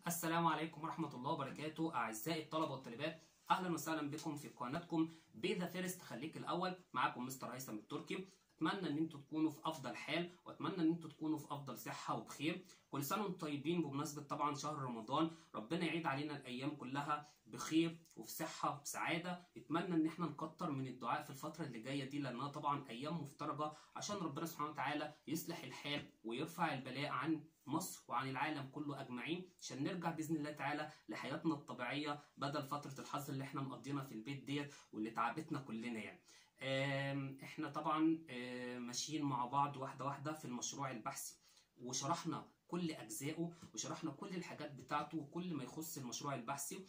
السلام عليكم ورحمة الله وبركاته أعزائي الطلبة والطالبات أهلا وسهلا بكم في قناتكم بي ذا فيرست خليك الأول معاكم مستر هيثم التركي أتمنى إن أنتوا تكونوا في أفضل حال وأتمنى إن أنتوا تكونوا في أفضل صحة وبخير كل سنة وأنتم طيبين بمناسبة طبعا شهر رمضان ربنا يعيد علينا الأيام كلها بخير وفي صحة وسعادة أتمنى إن إحنا نكتر من الدعاء في الفترة اللي جاية دي لأنها طبعا أيام مفترجة عشان ربنا سبحانه وتعالى يصلح الحال ويرفع البلاء عن مصر وعن العالم كله اجمعين عشان نرجع باذن الله تعالى لحياتنا الطبيعيه بدل فتره الحظر اللي احنا مقضينها في البيت ديت واللي تعبتنا كلنا يعني. احنا طبعا ماشيين مع بعض واحده واحده في المشروع البحثي وشرحنا كل اجزائه وشرحنا كل الحاجات بتاعته وكل ما يخص المشروع البحثي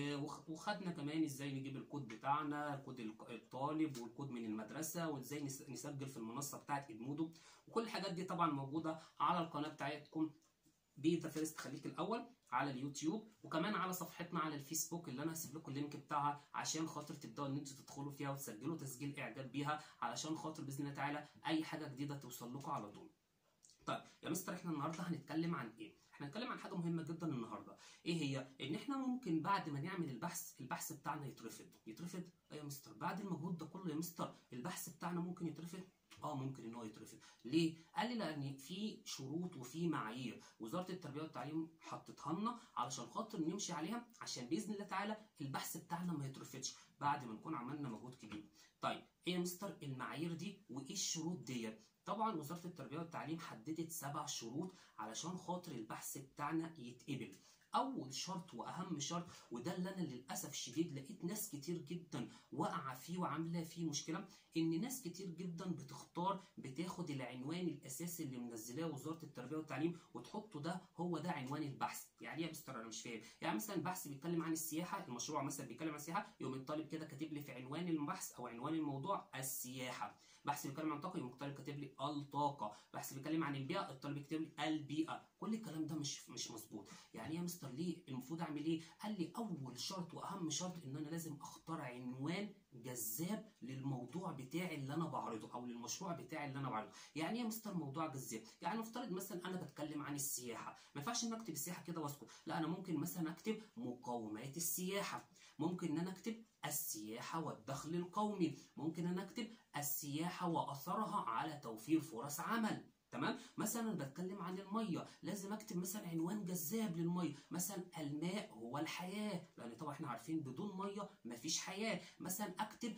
وخدنا كمان ازاي نجيب الكود بتاعنا كود الطالب والكود من المدرسه وازاي نسجل في المنصه بتاعت ادمودو وكل الحاجات دي طبعا موجوده على القناه بتاعتكم بيتا فيرست خليك الاول على اليوتيوب وكمان على صفحتنا على الفيسبوك اللي انا هسيب لكم اللينك بتاعها عشان خاطر تبداوا ان انتوا تدخلوا فيها وتسجلوا تسجيل اعجاب بيها علشان خاطر باذن الله تعالى اي حاجه جديده توصل لكم على طول. طيب يا مستر احنا النهارده هنتكلم عن ايه؟ احنا هنتكلم عن حاجه مهمه جدا النهارده، ايه هي؟ ان احنا ممكن بعد ما نعمل البحث، البحث بتاعنا يترفض، يترفض؟ ايه يا مستر؟ بعد المجهود ده كله يا مستر البحث بتاعنا ممكن يترفض؟ اه ممكن ان هو يترفض ليه قال لي لان في شروط وفي معايير وزاره التربيه والتعليم حطتها لنا علشان خاطر نمشي عليها عشان باذن الله تعالى البحث بتاعنا ما يترفضش بعد ما نكون عملنا مجهود كبير طيب ايه يا مستر المعايير دي وايه الشروط ديت طبعا وزاره التربيه والتعليم حددت سبع شروط علشان خاطر البحث بتاعنا يتقبل اول شرط واهم شرط وده اللي انا للاسف الشديد لقيت ناس كتير جدا واقعه فيه وعامله فيه مشكله ان ناس كتير جدا بتختار بتاخد العنوان الاساسي اللي منزلاه وزاره التربيه والتعليم وتحطه ده هو ده عنوان البحث يعني ايه يا مستر انا مش فاهم يعني مثلا البحث بيتكلم عن السياحه المشروع مثلا بيتكلم عن السياحه يقوم الطالب كده كاتب لي في عنوان البحث او عنوان الموضوع السياحه بحث بيتكلم عن طاقه يقوم الطالب كاتب لي الطاقه بحث بيتكلم عن البيئه الطالب يكتب لي البيئه كل الكلام ده مش مش مظبوط يعني يا مستر ليه المفروض اعمل ايه قال لي اول شرط واهم شرط ان انا لازم اختار عنوان جذاب للموضوع بتاعي اللي انا بعرضه او للمشروع بتاعي اللي انا بعرضه يعني ايه يا مستر موضوع جذاب يعني نفترض مثلا انا بتكلم عن السياحه ما ينفعش ان اكتب السياحه كده واسكت لا انا ممكن مثلا اكتب مقومات السياحه ممكن ان انا اكتب السياحه والدخل القومي ممكن ان اكتب السياحه واثرها على توفير فرص عمل تمام مثلا بتكلم عن الميه لازم اكتب مثلا عنوان جذاب للميه مثلا الماء هو الحياه لان طبعا احنا عارفين بدون ميه مفيش حياه مثلا اكتب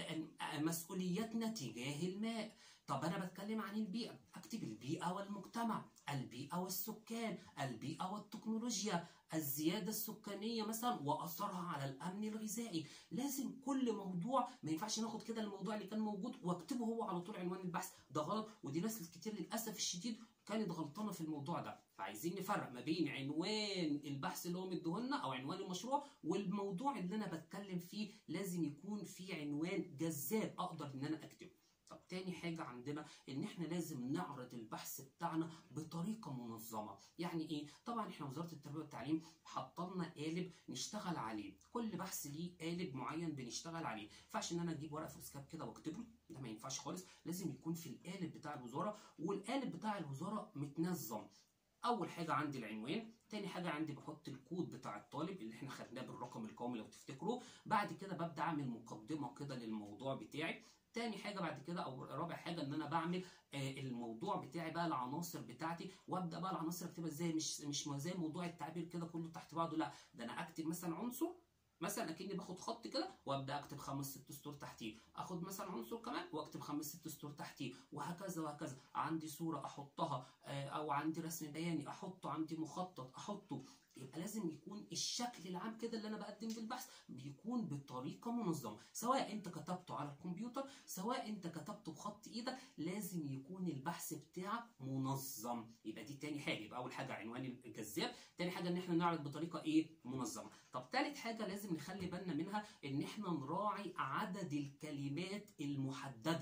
مسؤوليتنا تجاه الماء طب انا بتكلم عن البيئه اكتب البيئه والمجتمع البيئه والسكان البيئه والتكنولوجيا الزياده السكانيه مثلا واثرها على الامن الغذائي لازم كل موضوع ما ينفعش ناخد كده الموضوع اللي كان موجود واكتبه هو على طول عنوان البحث ده غلط ودي ناس كتير للاسف الشديد كانت غلطانه في الموضوع ده فعايزين نفرق ما بين عنوان البحث اللي هو مديهولنا او عنوان المشروع والموضوع اللي انا بتكلم فيه لازم يكون فيه عنوان جذاب اقدر ان انا اكتبه طب تاني حاجة عندنا إن إحنا لازم نعرض البحث بتاعنا بطريقة منظمة، يعني إيه؟ طبعًا إحنا وزارة التربية والتعليم حاطلنا قالب نشتغل عليه، كل بحث ليه قالب معين بنشتغل عليه، ما ينفعش إن أنا أجيب ورقة فوسكاب كده وأكتبه، ده ما ينفعش خالص، لازم يكون في القالب بتاع الوزارة، والقالب بتاع الوزارة متنظم. اول حاجه عندي العنوان تاني حاجه عندي بحط الكود بتاع الطالب اللي احنا خدناه بالرقم القومي لو تفتكروا بعد كده ببدا اعمل مقدمه كده للموضوع بتاعي تاني حاجه بعد كده او رابع حاجه ان انا بعمل آه الموضوع بتاعي بقى العناصر بتاعتي وابدا بقى العناصر اكتبها ازاي مش مش زي موضوع التعبير كده كله تحت بعضه لا ده انا اكتب مثلا عنصر مثلا اكني باخد خط كده وابدا اكتب خمس ست سطور تحتيه اخد مثلا عنصر كمان واكتب خمس ست سطور تحتيه وهكذا وهكذا عندي صوره احطها او عندي رسم بياني احطه عندي مخطط احطه يبقى لازم يكون الشكل العام كده اللي انا بقدم في البحث بيكون بطريقه منظمه سواء انت كتبته على الكمبيوتر سواء انت كتبته بخط ايدك لازم يكون البحث بتاعك منظم يبقى دي تاني حاجه يبقى اول حاجه عنوان الجذاب تاني حاجه ان احنا نعرض بطريقه ايه منظمه طب تالت حاجه لازم نخلي بالنا منها ان احنا نراعي عدد الكلمات المحدده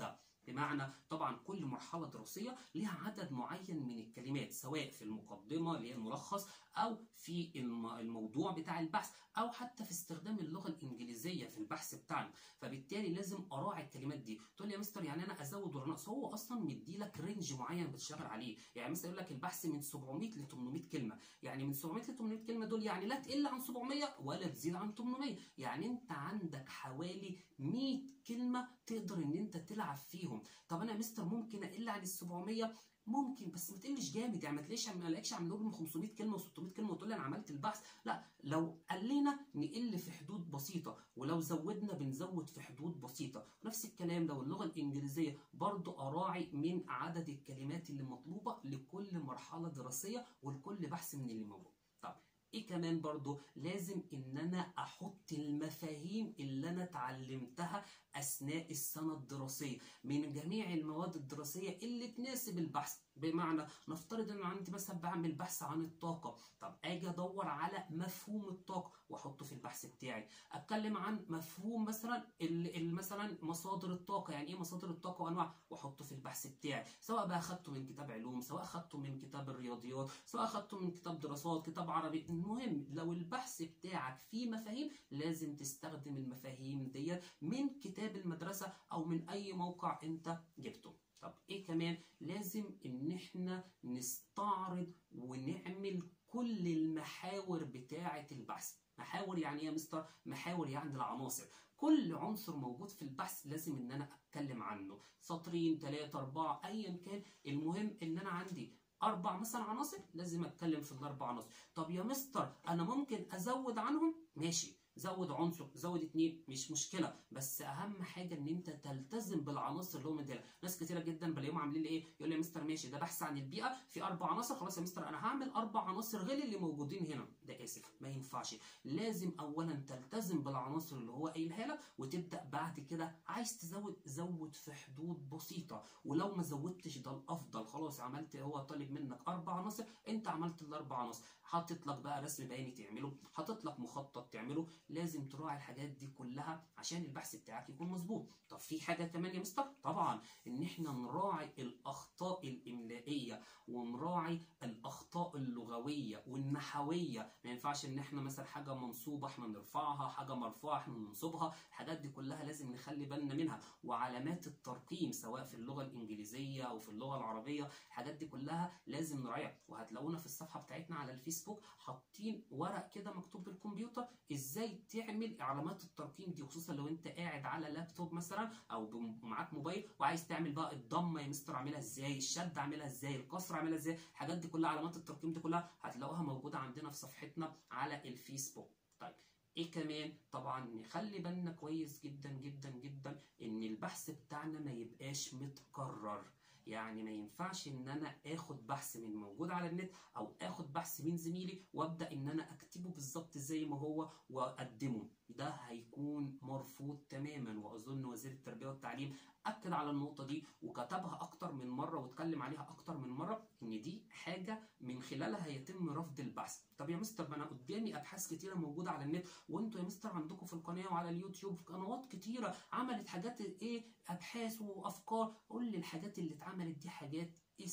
بمعنى طبعا كل مرحله دراسيه ليها عدد معين من الكلمات سواء في المقدمه اللي هي الملخص او في الم- الموضوع بتاع البحث او حتى في استخدام اللغه الانجليزيه في البحث بتاعنا فبالتالي لازم اراعي الكلمات دي تقول لي يا مستر يعني انا ازود ولا نقص هو اصلا مدي لك رينج معين بتشتغل عليه يعني مثلا يقول لك البحث من 700 ل 800 كلمه يعني من 700 ل 800 كلمه دول يعني لا تقل عن 700 ولا تزيد عن 800 يعني انت عندك حوالي 100 كلمه تقدر ان انت تلعب فيهم طب انا يا مستر ممكن اقل عن ال 700 ممكن بس ما تقلش جامد يعني ما تلاقيش ما الاقيش عامل من 500 كلمه و600 كلمه وتقول لي انا عملت البحث لا لو قلنا نقل في حدود بسيطه ولو زودنا بنزود في حدود بسيطه نفس الكلام لو اللغه الانجليزيه برضو اراعي من عدد الكلمات اللي مطلوبه لكل مرحله دراسيه ولكل بحث من اللي موجود طب ايه كمان برضو لازم ان انا احط المفاهيم اللي انا اتعلمتها اثناء السنه الدراسيه من جميع المواد الدراسيه اللي تناسب البحث بمعنى نفترض ان عندي مثلا بعمل بحث عن الطاقه طب اجي ادور على مفهوم الطاقه واحطه في البحث بتاعي اتكلم عن مفهوم مثلا ال- ال- مثلا مصادر الطاقه يعني ايه مصادر الطاقه وانواع واحطه في البحث بتاعي سواء بقى اخدته من كتاب علوم سواء اخدته من كتاب الرياضيات سواء اخدته من كتاب دراسات كتاب عربي المهم لو البحث بتاعك فيه مفاهيم لازم تستخدم المفاهيم ديت من كتاب المدرسه او من اي موقع انت جبته طب ايه كمان لازم ان احنا نستعرض ونعمل كل المحاور بتاعه البحث محاور يعني ايه يا مستر محاور يعني العناصر كل عنصر موجود في البحث لازم ان انا اتكلم عنه سطرين ثلاثة أربعة أيا كان المهم ان انا عندي اربع مثلا عناصر لازم اتكلم في الاربع عناصر طب يا مستر انا ممكن ازود عنهم ماشي زود عنصر زود اتنين مش مشكله بس اهم حاجه ان انت تلتزم بالعناصر اللي هو مديها ناس كتيره جدا بلاقيهم عاملين لي ايه يقول لي يا مستر ماشي ده بحث عن البيئه في اربع عناصر خلاص يا مستر انا هعمل اربع عناصر غير اللي موجودين هنا ده اسف ما ينفعش لازم اولا تلتزم بالعناصر اللي هو قايلها لك وتبدا بعد كده عايز تزود زود في حدود بسيطه ولو ما زودتش ده الافضل خلاص عملت هو طالب منك اربع عناصر انت عملت الاربع عناصر حاطط لك بقى رسم بياني تعمله حاطط لك مخطط تعمله لازم تراعي الحاجات دي كلها عشان البحث بتاعك يكون مظبوط طب في حاجه كمان يا مستر طبعا ان احنا نراعي الاخطاء الاملائيه ونراعي الاخطاء اللغويه والنحويه ما ينفعش ان احنا مثلا حاجه منصوبه احنا نرفعها حاجه مرفوعه احنا ننصبها الحاجات دي كلها لازم نخلي بالنا منها وعلامات الترقيم سواء في اللغه الانجليزيه او في اللغه العربيه الحاجات دي كلها لازم نراعيها وهتلاقونا في الصفحه بتاعتنا على الفيسبوك حاطين ورق كده مكتوب بالكمبيوتر ازاي تعمل علامات الترقيم دي خصوصا لو انت قاعد على لابتوب مثلا او بم- معاك موبايل وعايز تعمل بقى الضمه يا مستر اعملها ازاي الشد اعملها ازاي الكسر اعملها ازاي الحاجات دي كلها علامات الترقيم دي كلها هتلاقوها موجوده عندنا في صفحتنا على الفيسبوك طيب ايه كمان طبعا نخلي بالنا كويس جدا جدا جدا ان البحث بتاعنا ما يبقاش متكرر يعني ما ينفعش ان انا اخد بحث من موجود على النت او اخد بحث من زميلي وابدا ان انا اكتبه بالظبط زي ما هو واقدمه ده هيكون مرفوض تماما واظن وزير التربيه والتعليم اكد على النقطه دي وكتبها اكتر من مره واتكلم عليها اكتر من مره ان دي حاجه من خلالها يتم رفض البحث طب يا مستر ما انا قدامي ابحاث كتيره موجوده على النت وانتوا يا مستر عندكم في القناه وعلى اليوتيوب قنوات كتيره عملت حاجات ايه ابحاث وافكار قول لي الحاجات اللي اتعملت دي حاجات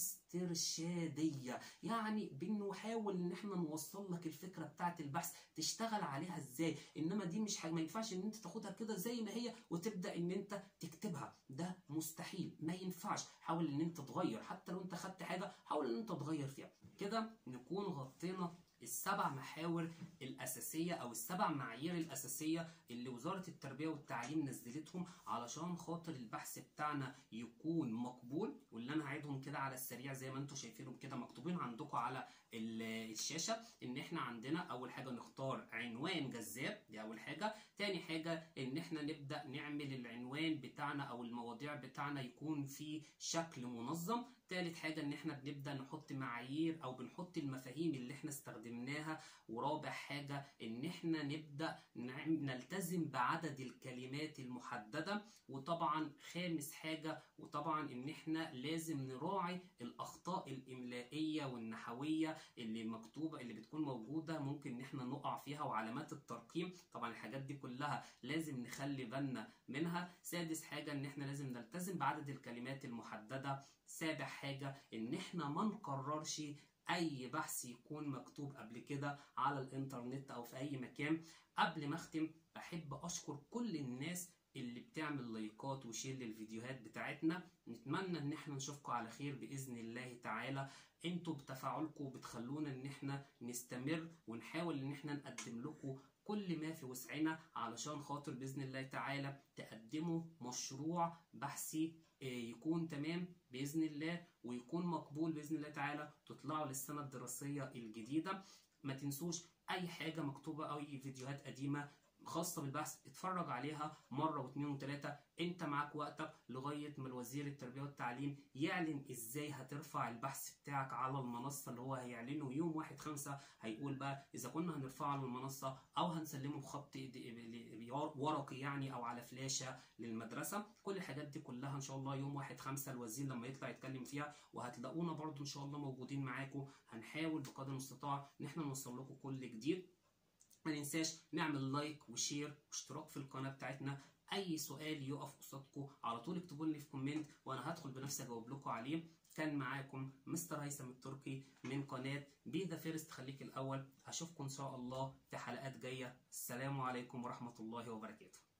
استرشاديه يعني بنحاول ان احنا نوصل لك الفكره بتاعه البحث تشتغل عليها ازاي انما دي مش حاجه ما ينفعش ان انت تاخدها كده زي ما هي وتبدا ان انت تكتبها ده مستحيل ما ينفعش حاول ان انت تغير حتى لو انت خدت حاجه حاول ان انت تغير فيها كده نكون غطينا السبع محاور الأساسية أو السبع معايير الأساسية اللي وزارة التربية والتعليم نزلتهم علشان خاطر البحث بتاعنا يكون مقبول واللي أنا هعيدهم كده على السريع زي ما أنتم شايفينهم كده مكتوبين عندكم على ال- الشاشة إن إحنا عندنا أول حاجة نختار عنوان جذاب دي أول حاجة تاني حاجة إن إحنا نبدأ نعمل العنوان بتاعنا أو المواضيع بتاعنا يكون في شكل منظم تالت حاجة ان احنا بنبدأ نحط معايير او بنحط المفاهيم اللي احنا استخدمناها ورابع حاجة ان احنا نبدأ نعم- نلتزم بعدد الكلمات المحددة وطبعا خامس حاجة وطبعا ان احنا لازم نراعي الاخطاء الاملائية والنحوية اللي مكتوبة اللي بتكون موجودة ممكن ان احنا نقع فيها وعلامات الترقيم طبعا الحاجات دي كلها لازم نخلي بالنا منها سادس حاجة ان احنا لازم نلتزم بعدد الكلمات المحددة سابع حاجة ان احنا ما نكررش اي بحث يكون مكتوب قبل كده على الانترنت او في اي مكان قبل ما اختم بحب اشكر كل الناس اللي بتعمل لايكات وشير للفيديوهات بتاعتنا نتمنى ان احنا نشوفكم على خير باذن الله تعالى انتوا بتفاعلكم بتخلونا ان احنا نستمر ونحاول ان احنا نقدم لكم كل ما في وسعنا علشان خاطر باذن الله تعالى تقدموا مشروع بحثي آه، يكون تمام باذن الله ويكون مقبول باذن الله تعالى تطلعوا للسنه الدراسيه الجديده ما تنسوش اي حاجه مكتوبه او اي فيديوهات قديمه خاصه بالبحث اتفرج عليها مره واثنين وثلاثه انت معاك وقتك لغايه ما الوزير التربيه والتعليم يعلن ازاي هترفع البحث بتاعك على المنصه اللي هو هيعلنه يوم واحد خمسة هيقول بقى اذا كنا هنرفعه على المنصه او هنسلمه بخط إيد- ورقي يعني او على فلاشه للمدرسه كل الحاجات دي كلها ان شاء الله يوم واحد خمسة الوزير لما يطلع يتكلم فيها وهتلاقونا برضو ان شاء الله موجودين معاكم هنحاول بقدر المستطاع ان احنا نوصل لكم كل جديد ما ننساش نعمل لايك وشير واشتراك في القناه بتاعتنا اي سؤال يقف قصادكم على طول اكتبوا لي في كومنت وانا هدخل بنفسي اجاوب لكم عليه كان معاكم مستر هيثم التركي من قناه بي ذا فيرست خليك الاول اشوفكم ان شاء الله في حلقات جايه السلام عليكم ورحمه الله وبركاته